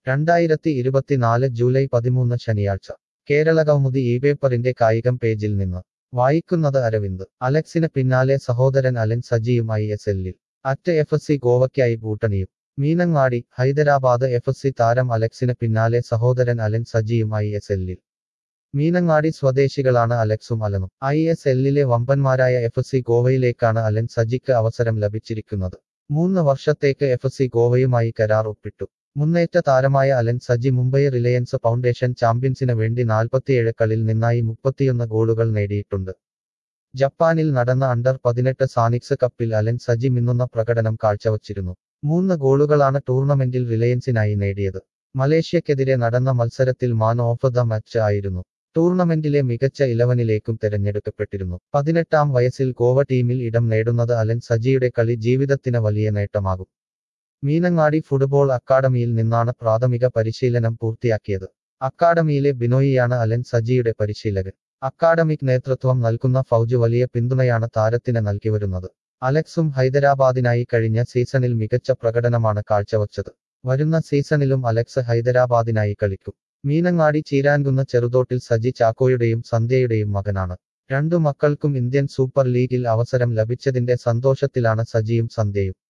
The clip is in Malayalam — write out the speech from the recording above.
രണ്ടായിരത്തി ഇരുപത്തിനാല് ജൂലൈ പതിമൂന്ന് ശനിയാഴ്ച കേരള കൗമുദി ഈ പേപ്പറിന്റെ കായികം പേജിൽ നിന്ന് വായിക്കുന്നത് അരവിന്ദ് അലക്സിന് പിന്നാലെ സഹോദരൻ അലൻ സജിയും ഐ എസ് എല്ലിൽ അറ്റ് എഫ് എസ് സി ഗോവയ്ക്കായി ബൂട്ടണിയും Meenangadi Hyderabad F S C താരം അലക്സിന് പിന്നാലെ സഹോദരൻ അലൻ സജിയും ഐ എസ് എല്ലിൽ മീനങ്ങാടി സ്വദേശികളാണ് അലക്സും അലനും ഐ എസ് എല്ലിലെ വമ്പന്മാരായ എഫ് എസ് സി ഗോവയിലേക്കാണ് അലൻ സജിക്ക് അവസരം ലഭിച്ചിരിക്കുന്നത് മൂന്ന് വർഷത്തേക്ക് എഫ് എസ് സി ഗോവയുമായി കരാർ ഒപ്പിട്ടു മുന്നേറ്റ താരമായ അലൻ സജി മുംബൈ റിലയൻസ് ഫൗണ്ടേഷൻ ചാമ്പ്യൻസിന് വേണ്ടി നാൽപ്പത്തിയേഴ് കളിൽ നിന്നായി മുപ്പത്തിയൊന്ന് ഗോളുകൾ നേടിയിട്ടുണ്ട് ജപ്പാനിൽ നടന്ന അണ്ടർ പതിനെട്ട് സാനിക്സ് കപ്പിൽ അലൻ സജി മിന്നുന്ന പ്രകടനം കാഴ്ചവച്ചിരുന്നു മൂന്ന് ഗോളുകളാണ് ടൂർണമെന്റിൽ റിലയൻസിനായി നേടിയത് മലേഷ്യക്കെതിരെ നടന്ന മത്സരത്തിൽ മാൻ ഓഫ് ദ മാച്ച് ആയിരുന്നു ടൂർണമെന്റിലെ മികച്ച ഇലവനിലേക്കും തെരഞ്ഞെടുക്കപ്പെട്ടിരുന്നു പതിനെട്ടാം വയസ്സിൽ ഗോവ ടീമിൽ ഇടം നേടുന്നത് അലൻ സജിയുടെ കളി ജീവിതത്തിന് വലിയ നേട്ടമാകും മീനങ്ങാടി ഫുട്ബോൾ അക്കാദമിയിൽ നിന്നാണ് പ്രാഥമിക പരിശീലനം പൂർത്തിയാക്കിയത് അക്കാദമിയിലെ ബിനോയിയാണ് അലൻ സജിയുടെ പരിശീലകൻ അക്കാഡമിക് നേതൃത്വം നൽകുന്ന ഫൗജ് വലിയ പിന്തുണയാണ് താരത്തിന് നൽകിവരുന്നത് അലക്സും ഹൈദരാബാദിനായി കഴിഞ്ഞ സീസണിൽ മികച്ച പ്രകടനമാണ് കാഴ്ചവച്ചത് വരുന്ന സീസണിലും അലക്സ് ഹൈദരാബാദിനായി കളിക്കും മീനങ്ങാടി ചീരാൻകുന്ന് ചെറുതോട്ടിൽ സജി ചാക്കോയുടെയും സന്ധ്യയുടെയും മകനാണ് രണ്ടു മക്കൾക്കും ഇന്ത്യൻ സൂപ്പർ ലീഗിൽ അവസരം ലഭിച്ചതിന്റെ സന്തോഷത്തിലാണ് സജിയും സന്ധ്യയും